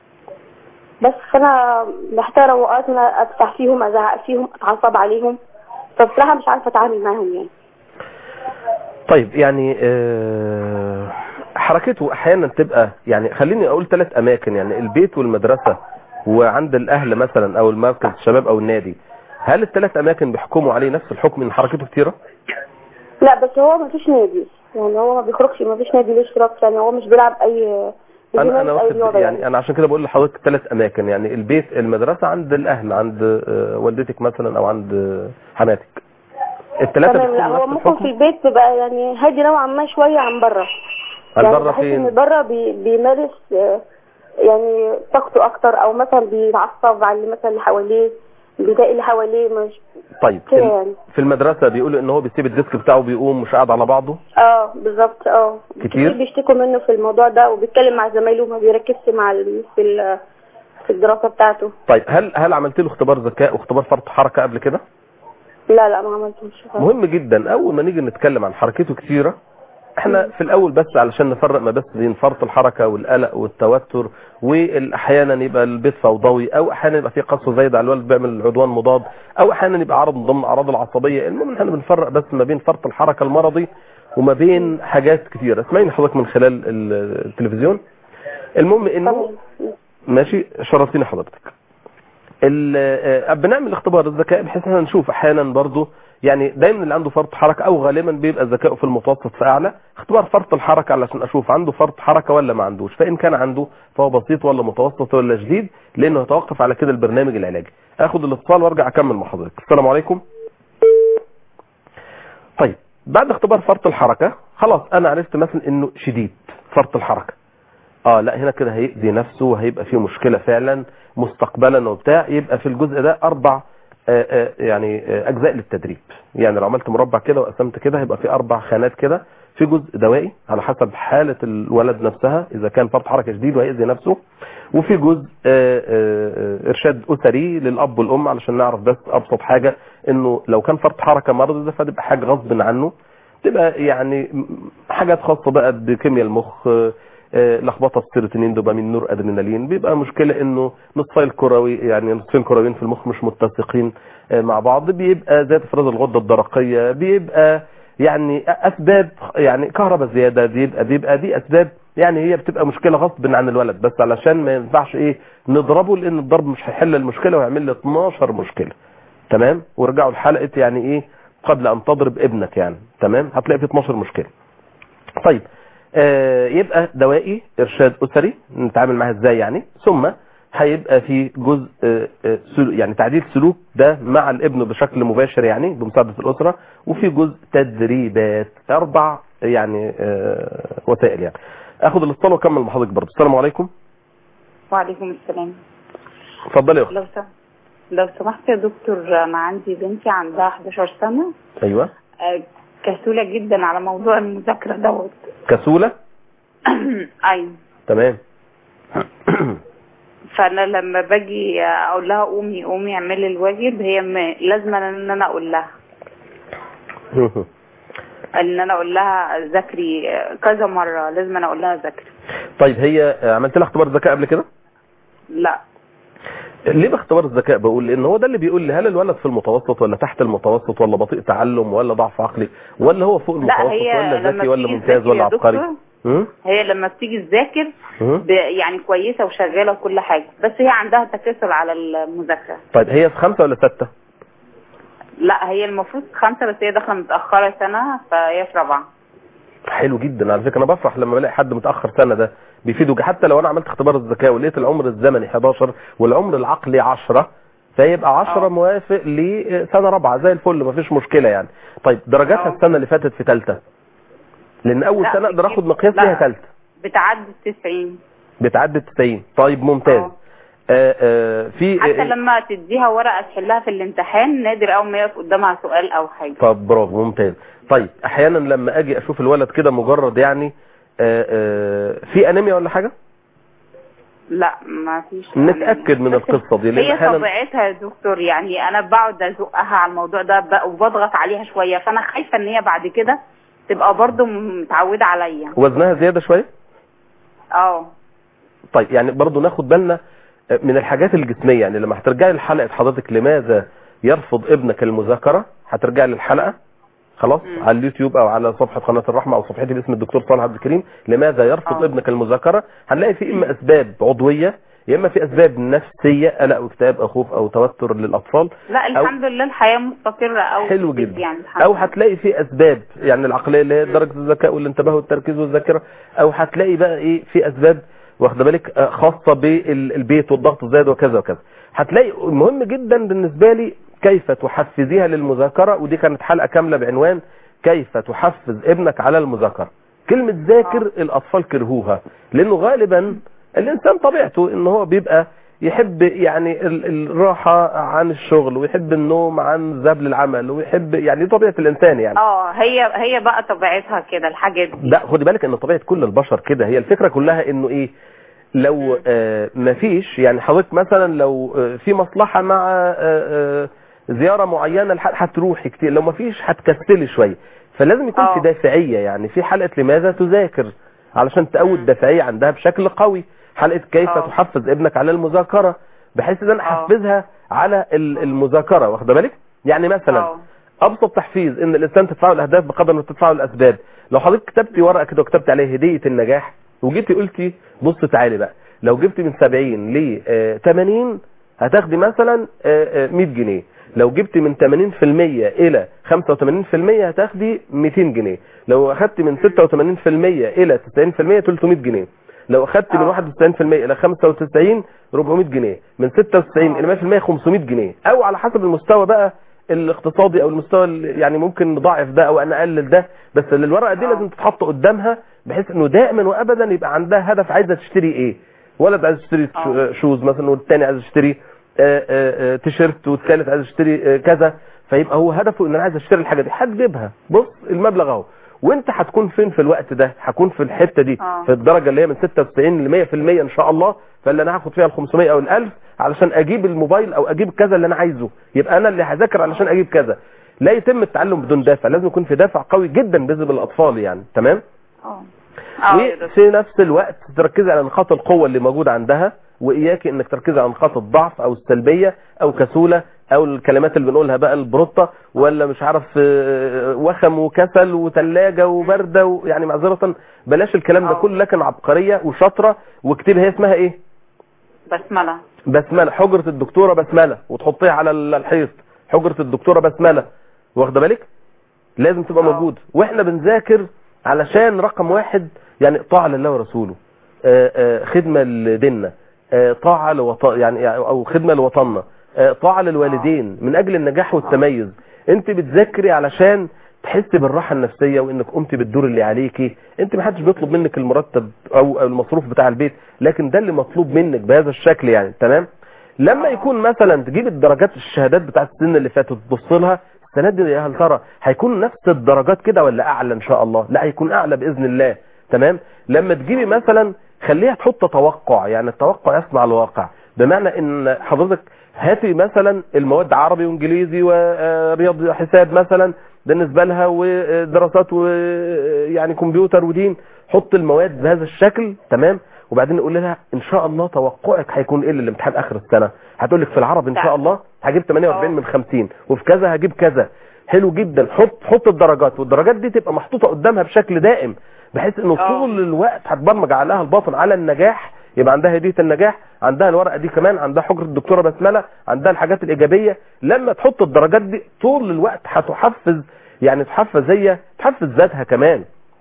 بس فأنا محتارة أوقات إن أنا أفتح فيهم أزعق فيهم أتعصب عليهم فبصراحة مش عارفة أتعامل معاهم يعني طيب يعني آه حركته احيانا تبقى يعني خليني اقول ثلاث اماكن يعني البيت والمدرسة وعند الاهل مثلا او المركز الشباب او النادي هل الثلاث اماكن بيحكموا عليه نفس الحكم ان حركته كتيرة لا بس هو ما فيش نادي يعني هو ما بيخرجش ما فيش نادي ليه اشتراك يعني هو مش بيلعب اي مش انا انا بيمارس اي واخد رياضه يعني انا عشان كده بقول لحضرتك ثلاث اماكن يعني البيت المدرسة عند الاهل عند آه، والدتك مثلا او عند آه، حماتك الثلاثة تمام لا بيحكموا هو نفس ممكن في الحكم البيت بيبقى يعني هادي نوعا ما شويه عن بره عن يعني بره بحس ان فين بره بي بيمارس آه، يعني طاقته اكتر او مثلا بيتعصب على اللي مثلا اللي حواليه بيضايق اللي حواليه مش طيب كده ال- يعني في المدرسة بيقولوا ان هو بيسيب الديسك بتاعه بيقوم مش قاعد على بعضه اه بالظبط اه كتير؟ بيشتكوا منه في الموضوع ده وبيتكلم مع زمايله وما بيركزش مع ال- في ال- في الدراسه بتاعته طيب هل هل عملت له اختبار ذكاء واختبار فرط حركة قبل كده لا لا ما عملتوش مهم جدا اول ما نيجي نتكلم عن حركته كثيرة احنا في الاول بس علشان نفرق ما بس بين فرط الحركة والقلق والتوتر واحيانا يبقى البيت فوضوي او احيانا يبقى في قسوه زايد على الولد بيعمل عدوان مضاد او احيانا يبقى عرض من ضمن الاعراض العصبيه المهم احنا بنفرق بس ما بين فرط الحركه المرضي وما بين حاجات كثيره اسمعيني حضرتك من خلال ال- التلفزيون المهم انه تمام ماشي شرفتيني حضرتك ال- آه، بنعمل اختبار الذكاء بحيث ان نشوف احيانا برضو يعني دايما اللي عنده فرط حركه او غالبا بيبقى ذكائه في المتوسط فاعلى اختبار فرط الحركه علشان اشوف عنده فرط حركه ولا ما عندوش فان كان عنده فهو بسيط ولا متوسط ولا شديد لانه يتوقف على كده البرنامج العلاجي اخد الاتصال وارجع اكمل مع حضرتك السلام عليكم طيب بعد اختبار فرط الحركه خلاص انا عرفت مثلا انه شديد فرط الحركه اه لا هنا كده هيأذي نفسه وهيبقى فيه مشكلة فعلا مستقبلا وبتاع يبقى في الجزء ده اربع آه آه يعني آه اجزاء للتدريب يعني لو عملت مربع كده وقسمت كده هيبقى في اربع خانات كده في جزء دوائي على حسب حالة الولد نفسها اذا كان فرط حركة شديد وهيأذي نفسه وفي جزء آه آه ارشاد اسري للاب والام علشان نعرف بس ابسط حاجة انه لو كان فرط حركة مرض ده فتبقى حاجة غصب عنه تبقى يعني م- حاجات خاصة بقى بكيمياء المخ آه، آه، لخبطه في سيروتونين دوبامين نور ادرينالين بيبقى مشكله انه نصفي الكروي يعني نصفين كرويين في المخ مش متسقين آه، مع بعض بيبقى ذات افراز الغده الدرقيه بيبقى يعني اسباب يعني كهرباء زياده بيبقى بيبقى دي اسباب يعني هي بتبقى مشكله غصب عن الولد بس علشان ما ينفعش ايه نضربه لان الضرب مش هيحل المشكله ويعمل لي 12 مشكله تمام ورجعوا لحلقه يعني ايه قبل ان تضرب ابنك يعني تمام هتلاقي في 12 مشكله طيب آه، يبقى دوائي ارشاد اسري نتعامل معاها ازاي يعني ثم هيبقى في جزء آه، آه، سلو- يعني تعديل سلوك ده مع الابن بشكل مباشر يعني بمساعدة الاسرة وفي جزء تدريبات اربع يعني آه، وسائل يعني اخد الاتصال واكمل مع حضرتك برضه السلام عليكم وعليكم السلام اتفضلي يا اخت لو سمحت لو سمحت يا دكتور انا عندي بنتي عندها 11 سنة ايوه آه، كسولة جدا على موضوع المذاكرة دوت كسولة ايوه تمام فانا لما باجي اقول لها قومي قومي اعملي الواجب هي م- لازم ان انا اقول لها ان انا اقول لها ذاكري آه، كذا مرة لازم انا اقول لها ذاكري طيب هي آه، عملت لها اختبار ذكاء قبل كده لا ليه باختبار الذكاء بقول لان هو ده اللي بيقول لي هل الولد في المتوسط ولا تحت المتوسط ولا بطيء تعلم ولا ضعف عقلي ولا هو فوق لا المتوسط هي ولا لما ذكي ولا بتيجي ممتاز تذاكر ولا يا عبقري دكتور مم؟ هي لما بتيجي تذاكر مم؟ ب- يعني كويسة وشغالة وكل حاجة بس هي عندها تكاسل على المذاكرة طيب هي في خمسة ولا ستة لا هي المفروض خمسة بس هي داخلة متأخرة سنة فهي في رابعة حلو جدا على فكره انا بفرح لما بلاقي حد متاخر سنه ده بيفيده حتى لو انا عملت اختبار الذكاء ولقيت العمر الزمني 11 والعمر العقلي 10 فيبقى 10 آه. موافق لسنه رابعه زي الفل مفيش مشكله يعني طيب درجاتها آه. السنه اللي فاتت في ثالثه لان اول لا، سنه اقدر بتجيب- اخد مقياس لا. ليها ثالثه بتعدي التسعين بتعدي 90 طيب ممتاز آه. آه آه في حتى آه لما تديها ورقة تحلها في الامتحان نادر أول ما يقف قدامها سؤال أو حاجة طب برافو ممتاز طيب احيانا لما اجي اشوف الولد كده مجرد يعني آه آه في انيميا ولا حاجه لا ما فيش نتاكد من بس القصه دي لان هي احيانا طبيعتها يا دكتور يعني أنا بقعد أزقها على الموضوع ده ب- وبضغط عليها شوية فأنا خايفة إن هي بعد كده تبقى برضو متعودة عليا وزنها زياده شويه اه طيب يعني برضو ناخد بالنا من الحاجات الجسميه يعني لما هترجعي لحلقه حضرتك لماذا يرفض ابنك المذاكره هترجعي للحلقه خلاص مم. على اليوتيوب او على صفحه قناه الرحمه او صفحتي باسم الدكتور صالح عبد الكريم لماذا يرفض آه. ابنك المذاكره هنلاقي في اما اسباب عضويه يا اما في اسباب نفسيه قلق واكتئاب او خوف او توتر للاطفال لا الحمد لله الحياه مستقره او حلو جدا يعني الحمد او لله. هتلاقي في اسباب يعني العقليه اللي هي درجه الذكاء والانتباه والتركيز والذاكره او هتلاقي بقى ايه في اسباب واخده بالك آه، خاصه بالبيت والضغط الزايد وكذا وكذا هتلاقي مهم جدا بالنسبه لي كيف تحفزيها للمذاكره ودي كانت حلقه كامله بعنوان كيف تحفز ابنك على المذاكره كلمه ذاكر الاطفال كرهوها لانه غالبا الانسان طبيعته ان هو بيبقى يحب يعني ال- الراحة عن الشغل ويحب النوم عن ذهاب للعمل ويحب يعني دي طبيعة الإنسان يعني اه هي هي بقى طبيعتها كده الحاجات دي لا خدي بالك ان طبيعة كل البشر كده هي الفكرة كلها انه ايه لو آه مفيش يعني حضرتك مثلا لو آه في مصلحة مع آه آه زيارة معينة الح- هتروحي كتير لو مفيش هتكسلي شوية فلازم يكون في آه. دافعية يعني في حلقة لماذا تذاكر علشان تقوي مم. الدافعية عندها بشكل قوي حلقة كيف آه. تحفز ابنك على المذاكرة بحيث ان انا آه. احفزها على ال- المذاكرة واخده بالك يعني مثلا اه ابسط تحفيز ان الانسان تدفعه الاهداف بقدر ما تدفعه الاسباب لو حضرتك كتبتي ورقه كده وكتبت عليها هديه النجاح وجيتي قلتي بص تعالي بقى لو جبتي من 70 ل آه، 80 هتاخدي مثلا آه، آه، 100 جنيه لو جبتي من 80% الى 85% هتاخدي 200 جنيه لو اخدتي من 86% الى 90% 300 جنيه لو اخدت من آه. 91% الى 95 400 جنيه من 96 آه. الى 100% 500 جنيه او على حسب المستوى بقى الاقتصادي او المستوى اللي يعني ممكن نضاعف ده او نقلل ده بس الورقه دي آه. لازم تتحط قدامها بحيث انه دائما وابدا يبقى عندها هدف عايزه تشتري ايه ولد عايز يشتري آه. شوز مثلا والتاني عايز يشتري آه، آه، آه، تيشيرت والثالث عايز يشتري آه، كذا فيبقى هو هدفه ان انا عايز اشتري الحاجه دي هتجيبها بص المبلغ اهو وانت هتكون فين في الوقت ده هكون في الحته دي آه. في الدرجه اللي هي من 96 ل 100% ان شاء الله فاللي انا هاخد فيها ال 500 او ال 1000 علشان اجيب الموبايل او اجيب كذا اللي انا عايزه يبقى انا اللي هذاكر علشان اجيب كذا لا يتم التعلم بدون دافع لازم يكون في دافع قوي جدا بيجذب الاطفال يعني تمام اه اه يا دكتور. وفي نفس الوقت تركزي على نقاط القوة اللي موجودة عندها وإياكي إنك تركزي على نقاط الضعف أو السلبية أو كسولة أو الكلمات اللي بنقولها بقى البروتة ولا مش عارف آه، وخم وكسل وتلاجة وبردة و- يعني معذرة بلاش الكلام ده آه. كله لكن عبقرية وشاطرة واكتبي هي اسمها إيه؟ بسمله بسملة حجرة الدكتورة بسملة وتحطيها على ال- الحيط حجرة الدكتورة بسملة واخده بالك لازم تبقى آه. موجود واحنا بنذاكر علشان رقم واحد يعني طاعة لله ورسوله آه، آه، خدمة لديننا آه، طاعة لوطن يعني او خدمة لوطننا آه، طاعة للوالدين من اجل النجاح والتميز انت بتذاكري علشان تحسي بالراحة النفسية وانك قمتي بالدور اللي عليكي انت ما حدش بيطلب منك المرتب او أو المصروف بتاع البيت لكن ده اللي مطلوب منك بهذا الشكل يعني تمام لما يكون مثلا تجيب الدرجات الشهادات بتاعت السنه اللي فاتت تبص لها السنه دي يا هل ترى هيكون نفس الدرجات كده ولا اعلى ان شاء الله لا هيكون اعلى باذن الله تمام لما تجيبي مثلا خليها تحط توقع يعني التوقع يصنع الواقع بمعنى ان حضرتك هاتي مثلا المواد عربي وانجليزي ورياض حساب مثلا بالنسبه لها ودراسات ويعني كمبيوتر ودين حط المواد بهذا الشكل تمام وبعدين نقول لها ان شاء الله توقعك هيكون ايه للامتحان اخر السنه هتقول لك في العربي ان شاء الله هجيب 48 من 50 وفي كذا هجيب كذا حلو جدا حط حط الدرجات والدرجات دي تبقى محطوطه قدامها بشكل دائم بحيث انه آه. طول الوقت هتبرمج عليها الباطن على النجاح يبقى عندها هديه النجاح عندها الورقه دي كمان عندها حجره الدكتوره بسمله عندها الحاجات الايجابيه لما تحط الدرجات دي طول الوقت هتحفز يعني تحفز هي تحفز ذاتها كمان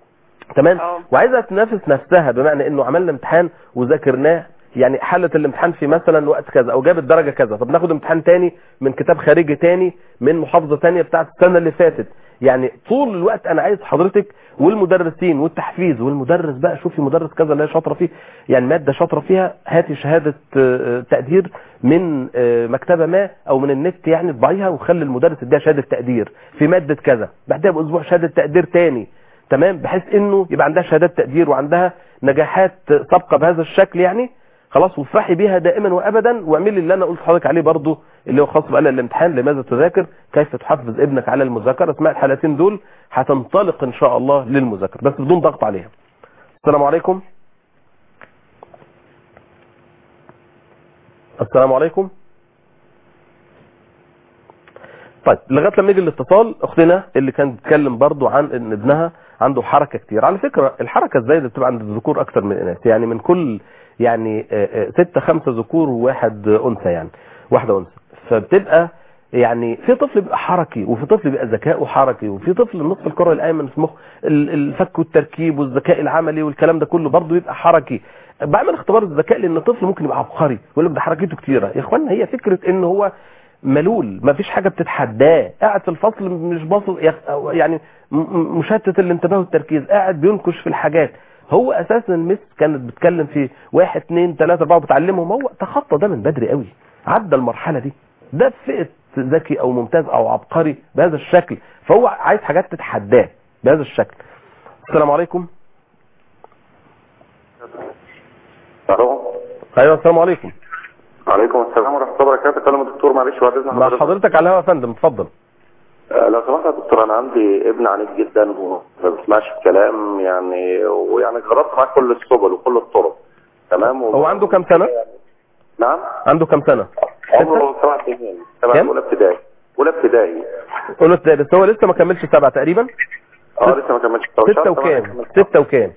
تمام اه. وعايزه تنافس نفسها بمعنى انه عملنا امتحان وذاكرناه يعني حلت الامتحان في مثلا وقت كذا او جابت درجه كذا طب ناخد امتحان تاني من كتاب خارجي تاني من محافظه تانية بتاعت السنه اللي فاتت يعني طول الوقت انا عايز حضرتك والمدرسين والتحفيز والمدرس بقى شوفي مدرس كذا اللي هي شاطره فيه يعني ماده شاطره فيها هاتي شهاده آه، تقدير من آه، مكتبه ما او من النت يعني اطبعيها وخلي المدرس يديها شهاده تقدير في ماده كذا بعدها باسبوع شهاده تقدير تاني تمام بحيث انه يبقى عندها شهادات تقدير وعندها نجاحات سابقه بهذا الشكل يعني خلاص وافرحي بيها دائما وابدا واعملي اللي انا قلت لحضرتك عليه برضو اللي هو خاص بقى الامتحان لماذا تذاكر كيف تحفز ابنك على المذاكره اسمع الحالتين دول هتنطلق ان شاء الله للمذاكره بس بدون ضغط عليها السلام عليكم السلام عليكم طيب لغايه لما يجي الاتصال اختنا اللي كانت بتتكلم برضو عن ان ابنها عنده حركه كتير على فكره الحركه الزايده بتبقى عند الذكور اكتر من الاناث يعني من كل يعني آه، آه، ستة خمسة ذكور وواحد انثى يعني واحده انثى فبتبقى يعني في طفل بيبقى حركي وفي طفل بيبقى ذكائه حركي وفي طفل النصف الكره الايمن في مخ ال- الفك والتركيب والذكاء العملي والكلام ده كله برضه بيبقى حركي بعمل اختبار الذكاء لان الطفل ممكن يبقى عبقري يقول لك ده حركته كتيره يا اخوانا هي فكره ان هو ملول ما فيش حاجه بتتحداه قاعد في الفصل مش باصص يخ- يعني م- م- مشتت الانتباه والتركيز قاعد بينكش في الحاجات هو اساسا المس كانت بتتكلم في واحد اثنين ثلاثة اربعة بتعلمهم هو تخطى ده من بدري قوي عدى المرحلة دي ده في فئة ذكي او ممتاز او عبقري بهذا الشكل فهو عايز حاجات تتحداه بهذا الشكل السلام عليكم الو ايوه السلام عليكم عليكم السلام ورحمه الله وبركاته كلم الدكتور معلش بعد اذن مع حضرتك على الهواء يا فندم اتفضل آه، لو سمحت يا دكتور انا عندي ابن عنيد جدا وما بيسمعش الكلام يعني ويعني جربت معاه كل السبل وكل الطرق تمام و... هو عنده كام سنة نعم عنده كام سنة عمره سبع سنين سبع كام؟ اولى ابتدائي اولى ابتدائي قلت ده بس هو لسه ما كملش سبعة تقريبا اه لسه ما كملش شهر ستة تمانية وكام كمل. ستة وكام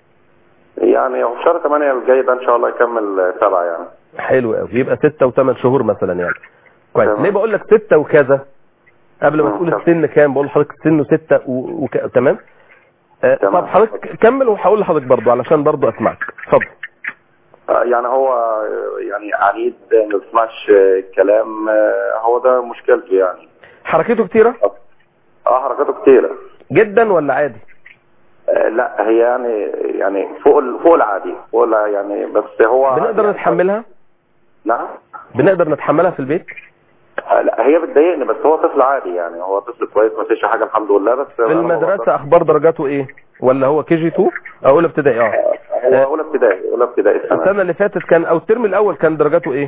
يعني هو في شهر 8 الجاي ده ان شاء الله يكمل سبعه يعني حلو قوي يبقى ستة وثمان شهور مثلا يعني كويس تمام. ليه بقول لك ستة وكذا قبل ما مم، تقول تمام. السن كام بقول لحضرتك سنه ستة و... وك... تمام آه تمام. طب حضرتك كمل وهقول لحضرتك برضو علشان برضو اسمعك اتفضل آه، يعني هو آه، يعني عنيد ما بيسمعش آه، الكلام آه، هو ده مشكلته يعني حركته كتيرة اه حركاته كتيره جدا ولا عادي آه، لا هي يعني يعني فوق ال- فوق العادي فوق الع- يعني بس هو بنقدر يعني- نتحملها نعم بنقدر نتحملها في البيت آه، لا هي بتضايقني بس هو طفل عادي يعني هو طفل كويس ما فيش حاجه الحمد لله بس في المدرسة اخبار درجاته ايه ولا هو كي جي 2 او اولى ابتدائي اه هو اولى ابتدائي اولى ابتدائي السنه السنة اللي فاتت كان او الترم الاول كان درجاته ايه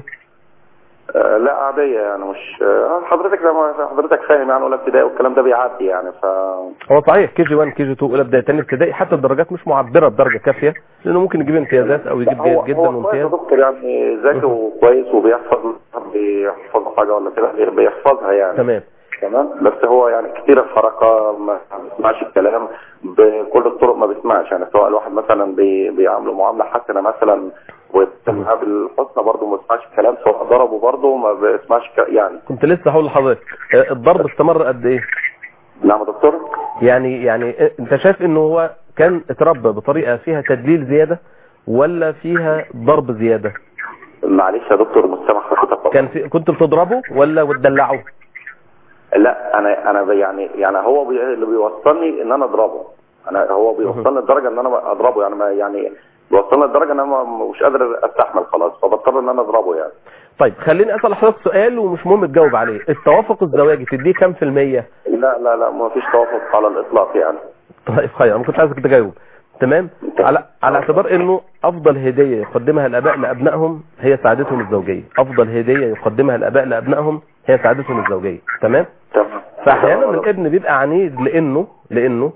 آه، لا عاديه يعني مش آه، حضرتك زي ما حضرتك فاهم يعني اولى ابتدائي والكلام ده بيعدي يعني ف هو صحيح كي جي 1 كي جي 2 اولى ابتدائي تاني ابتدائي حتى الدرجات مش معبره بدرجه كافيه لانه ممكن يجيب امتيازات او يجيب هو جيد جدا هو كويس يا وامتياز دكتور يعني ذكي وكويس وبيحفظ بيحفظ حاجه ولا كده بيحفظها يعني تمام تمام بس هو يعني كتير الحركة ما بيسمعش الكلام بكل الطرق ما بيسمعش يعني سواء الواحد مثلا بي بيعامله معاملة حسنة مثلا ويتمها بالحسنى برضه ما بيسمعش الكلام سواء ضربه برضه ما بيسمعش ك... يعني كنت لسه هقول لحضرتك آه، الضرب استمر قد ايه نعم يا دكتور يعني يعني آه، انت شايف انه هو كان اتربى بطريقه فيها تدليل زياده ولا فيها ضرب زياده معلش يا دكتور مستمع حضرتك كان في كنت بتضربه ولا بتدلعه لا انا انا بي- يعني يعني هو بي... اللي بيوصلني ان انا اضربه انا هو بيوصلني لدرجه ان انا اضربه يعني ما يعني بيوصلني لدرجه ان انا ما- مش قادر استحمل خلاص فبضطر ان انا اضربه يعني طيب خليني اسال حضرتك سؤال ومش مهم تجاوب عليه التوافق الزواجي تديه كام في المية لا لا لا ما فيش توافق على الاطلاق يعني طيب خير انا ما كنتش عايزك تجاوب تمام على على اعتبار انه افضل هديه يقدمها الاباء لابنائهم هي سعادتهم الزوجيه افضل هديه يقدمها الاباء لابنائهم هي سعادتهم الزوجيه تمام تمام فاحيانا الابن بيبقى عنيد لانه لانه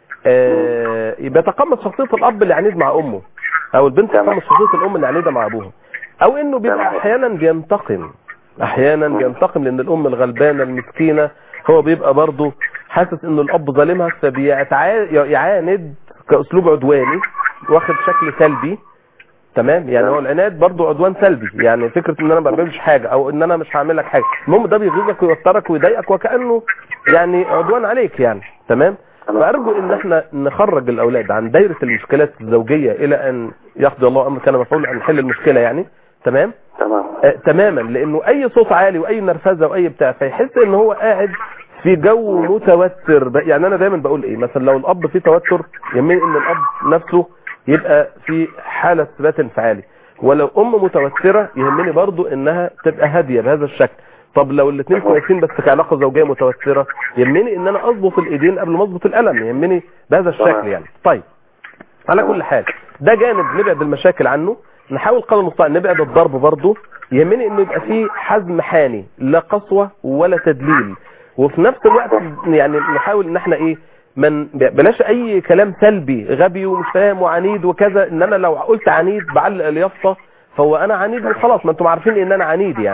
آه بيتقمص شخصيه الاب اللي عنيد مع امه او البنت تمام. تتقمص شخصيه الام اللي عنيده مع ابوها او انه بيبقى تمام. احيانا بينتقم احيانا بينتقم لان الام الغلبانه المسكينه هو بيبقى برضه حاسس انه الاب ظالمها فبيعاند كاسلوب عدواني واخد شكل سلبي تمام يعني هو العناد برضه عدوان سلبي يعني فكره ان انا ما بعملش حاجه او ان انا مش هعمل لك حاجه المهم ده بيغيظك ويوترك ويضايقك وكانه يعني عدوان عليك يعني تمام تمام. فارجو ان احنا نخرج الاولاد عن دايره المشكلات الزوجيه الى ان يقضي الله امر كان مفعول ان نحل المشكله يعني تمام تمام آه تماما لانه اي صوت عالي واي نرفزه واي بتاع فيحس ان هو قاعد في جو متوتر ب- يعني انا دايما بقول ايه مثلا لو الاب فيه توتر يهمني ان الاب نفسه يبقى في حاله ثبات انفعالي ولو ام متوتره يهمني برضو انها تبقى هاديه بهذا الشكل طب لو الاثنين كويسين بس كعلاقه زوجيه متوتره يهمني ان انا اظبط الايدين قبل ما اظبط القلم يهمني بهذا الشكل تمام. يعني طيب على كل حال ده جانب نبعد المشاكل عنه نحاول قدر المستطاع نبعد الضرب برضه يهمني انه يبقى فيه حزم حاني لا قسوه ولا تدليل وفي نفس الوقت يعني نحاول ان احنا ايه من بلاش اي كلام سلبي غبي ومش فاهم وعنيد وكذا ان انا لو قلت عنيد بعلق اليافطه فهو انا عنيد وخلاص ما انتم عارفين ان انا عنيد يعني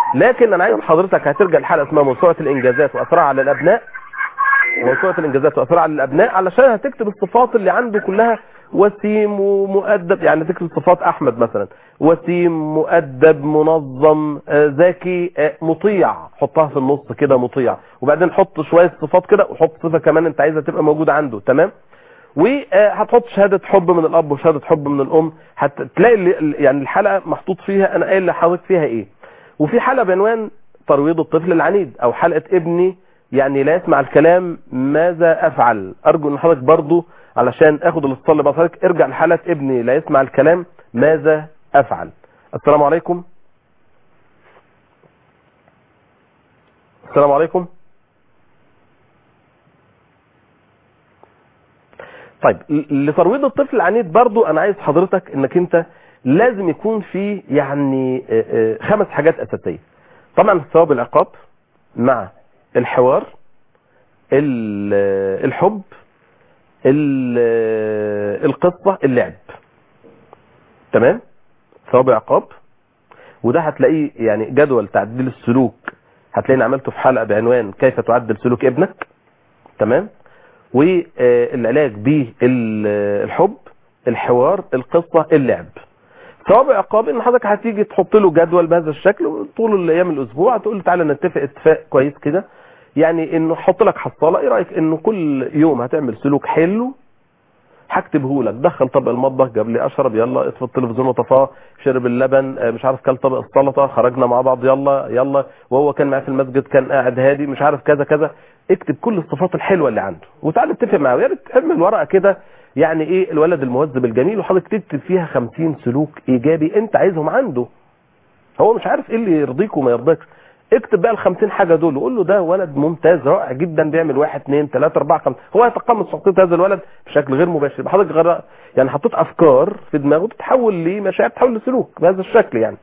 لكن انا عايز حضرتك هترجع الحلقه اسمها موسوعه الانجازات واثرها على الابناء موسوعه الانجازات واثرها على الابناء علشان هتكتب الصفات اللي عنده كلها وسيم ومؤدب يعني تكتب صفات احمد مثلا وسيم مؤدب منظم آه، ذكي آه، مطيع حطها في النص كده مطيع وبعدين حط شويه صفات كده وحط صفه كمان انت عايزها تبقى موجوده عنده تمام وهتحط شهاده حب من الاب وشهاده حب من الام هتلاقي ال- يعني الحلقه محطوط فيها انا قايل لحضرتك فيها ايه وفي حلقه بعنوان ترويض الطفل العنيد او حلقه ابني يعني لا يسمع الكلام ماذا افعل ارجو ان حضرتك برضو علشان اخد الاتصال اللي بعد حضرتك ارجع لحلقه ابني لا يسمع الكلام ماذا افعل السلام عليكم السلام عليكم طيب ل- لترويض الطفل العنيد برضو انا عايز حضرتك انك انت لازم يكون في يعني آه، آه، خمس حاجات اساسيه طبعا الثواب العقاب مع الحوار ال- آه، الحب ال- آه، القصه اللعب تمام ثواب عقاب وده هتلاقيه يعني جدول تعديل السلوك هتلاقيني عملته في حلقه بعنوان كيف تعدل سلوك ابنك تمام والعلاج بالحب الحوار القصة اللعب ثواب عقاب ان حضرتك هتيجي تحط له جدول بهذا الشكل طول الايام الاسبوع تقول له تعالى نتفق اتفاق كويس كده يعني انه حط لك حصاله ايه رايك انه كل يوم هتعمل سلوك حلو هكتبه لك دخل طبق المطبخ جاب لي اشرب يلا اطفي التلفزيون وطفاه شرب اللبن آه، مش عارف كل طبق السلطه خرجنا مع بعض يلا يلا وهو كان معاه في المسجد كان قاعد هادي مش عارف كذا كذا اكتب كل الصفات الحلوه اللي عنده وتعالى اتفق معاه يا ريت اعمل ورقه كده يعني ايه الولد المهذب الجميل وحضرتك تكتب فيها 50 سلوك ايجابي انت عايزهم عنده هو مش عارف ايه اللي يرضيك وما يرضيكش اكتب بقى ال 50 حاجه دول وقول له ده ولد ممتاز رائع جدا بيعمل واحد اثنين ثلاثه اربعه خمسه هو هيتقمص شخصيه هذا الولد بشكل غير مباشر يبقى حضرتك غير يعني حطيت افكار في دماغه تتحول لمشاعر تتحول لسلوك بهذا الشكل يعني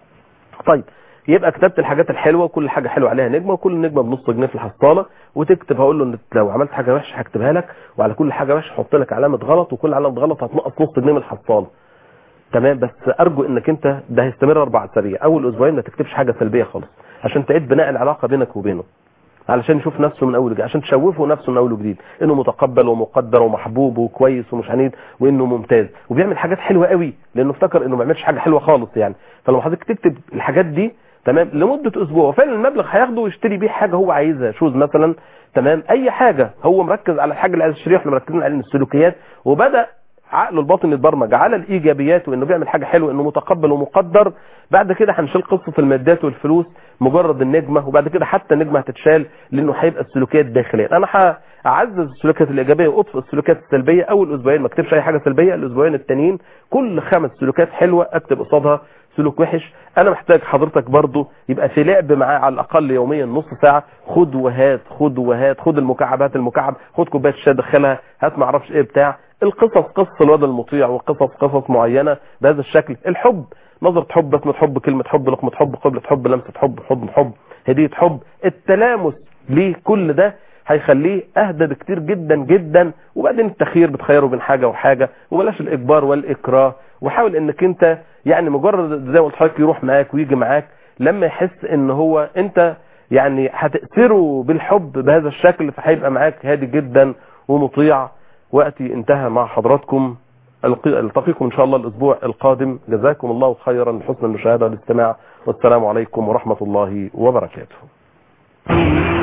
طيب يبقى كتبت الحاجات الحلوه وكل حاجه حلوه عليها نجمه وكل نجمه بنص جنيه في الحصاله وتكتب هقول له ان لو عملت حاجه وحشه هكتبها لك وعلى كل حاجه وحشه هحط لك علامه غلط وكل علامه غلط هتنقص نص جنيه من الحصاله تمام بس ارجو انك انت ده هيستمر اربع اسابيع اول اسبوعين ما تكتبش حاجه سلبيه خالص عشان تعيد بناء العلاقه بينك وبينه علشان يشوف نفسه من اول وجديد عشان تشوفه نفسه من اول وجديد انه متقبل ومقدر ومحبوب وكويس ومش عنيد وانه ممتاز وبيعمل حاجات حلوه قوي لانه افتكر انه ما بيعملش حاجه حلوه خالص يعني فلما حضرتك تكتب الحاجات دي تمام لمده اسبوع وفعلا المبلغ هياخده ويشتري بيه حاجه هو عايزها شوز مثلا تمام اي حاجه هو مركز على الحاجه اللي عايز يشتريها احنا مركزين على السلوكيات وبدا عقله الباطن يتبرمج على الايجابيات وانه بيعمل حاجه حلوه انه متقبل ومقدر بعد كده هنشيل قصه المادات والفلوس مجرد النجمه وبعد كده حتى النجمه هتتشال لانه هيبقى السلوكيات الداخليه انا هعزز السلوكيات الايجابيه واطفئ السلوكيات السلبيه اول اسبوعين ما اكتبش اي حاجه سلبيه الاسبوعين التانيين كل خمس سلوكات حلوه اكتب قصادها سلوك وحش انا محتاج حضرتك برضو يبقى في لعب معاه على الاقل يوميا نص ساعه خد وهات خد وهات خد المكعب هات المكعب خد كوبايه شاي دخلها هات ما اعرفش ايه بتاع القصص قصص الواد المطيع وقصص قصص معينه بهذا الشكل الحب نظرة حب بسمة حب كلمة حب لقمة حب قبلة حب لمسة حب حضن حب هدية حب التلامس ليه كل ده هيخليه اهدى بكتير جدا جدا وبعدين التخيير بتخيره بين حاجه وحاجه وبلاش الاجبار والاكراه وحاول انك انت يعني مجرد زي ما قلت لحضرتك يروح معاك ويجي معاك لما يحس ان هو انت يعني هتأثره بالحب بهذا الشكل فهيبقى معاك هادي جدا ومطيع وقتي انتهى مع حضراتكم التقيكم ان شاء الله الاسبوع القادم جزاكم الله خيرا لحسن المشاهده والاستماع والسلام عليكم ورحمه الله وبركاته